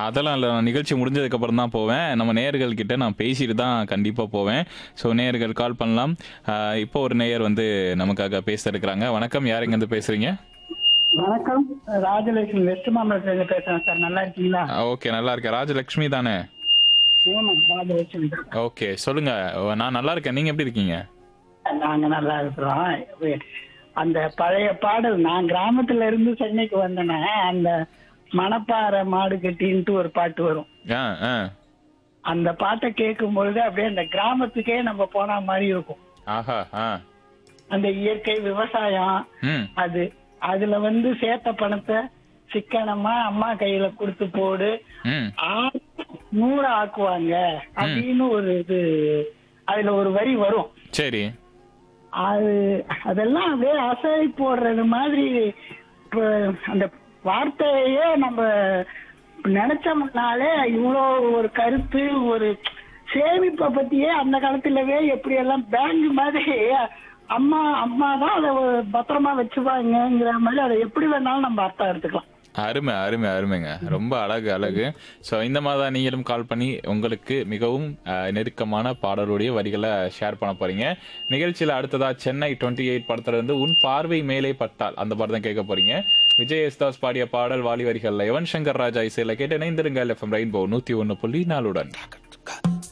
அதெல்லாம் இல்லை நான் நிகழ்ச்சி முடிஞ்சதுக்கு அப்புறம் தான் போவேன் நம்ம நேயர்கள் கிட்ட நான் பேசிட்டு தான் கண்டிப்பாக போவேன் ஸோ நேயர்கள் கால் பண்ணலாம் ஆஹ் இப்போ ஒரு நேயர் வந்து நமக்காக பேச இருக்கிறாங்க வணக்கம் யார் இருந்து பேசுறீங்க வணக்கம் ராஜலட்சுமி வெஸ்ட் மாம்பலத்துல பேசுறேன் சார் நல்லா இருக்கீங்களா ஓகே நல்லா இருக்கேன் ராஜலக்ஷ்மி தானே சிவமன் ராஜலட்சுமி ஓகே சொல்லுங்க நான் நல்லா இருக்கேன் நீங்க எப்படி இருக்கீங்க நாங்க நல்லா இருக்கிறோம் வே- அந்த பழைய பாடல் நான் கிராமத்துல இருந்து சென்னைக்கு வந்தேனே அந்த மணப்பாறை மாடு கட்டின்ட்டு ஒரு பாட்டு வரும் ஆ ஆ அந்த பாட்டை கேட்கும் பொழுது அப்படியே அந்த கிராமத்துக்கே நம்ம போன மாதிரி இருக்கும் ஆஹா ஆ அந்த இயற்கை விவசாயம் ம் அது அதுல வந்து சேர்த்த பணத்தை சிக்கனமா அம்மா கையில கொடுத்து போடு ம் ஆறு நூறு ஆக்குவாங்க அப்படின்னு ஒரு இது அதுல ஒரு வரி வரும் சரி அது அதெல்லாம் அப்படியே அசை போடுறது மாதிரி இப்ப அந்த வார்த்தையே நம்ம நினைச்சோம்னாலே இவ்வளோ ஒரு கருத்து ஒரு சேமிப்பை பத்தியே அந்த காலத்துலவே எப்படி எல்லாம் பேங்க் மாதிரி அம்மா அம்மா தான் அதை பத்திரமா வச்சுப்பாங்கங்கிற மாதிரி அதை எப்படி வேணாலும் நம்ம அர்த்தம் எடுத்துக்கலாம் அருமை அருமை அருமைங்க ரொம்ப அழகு அழகு ஸோ இந்த மாதிரி தான் நீங்களும் கால் பண்ணி உங்களுக்கு மிகவும் அஹ், நெருக்கமான பாடலுடைய வரிகளை ஷேர் பண்ண போறீங்க நிகழ்ச்சியில் அடுத்ததா சென்னை டுவெண்ட்டி எயிட் படத்துல இருந்து உன் பார்வை மேலே பட்டால் அந்த பாடம் தான் கேட்க போறீங்க விஜய் யேசுதாஸ் பாடிய பாடல் வாலி வரிகள்ல யுவன் சங்கர் ராஜா இசையில கேட்டு இணைந்திருங்கள் எஃப்எம் ரெயின்போ நூத்தி ஒன்னு புள்ளி நாலுடன்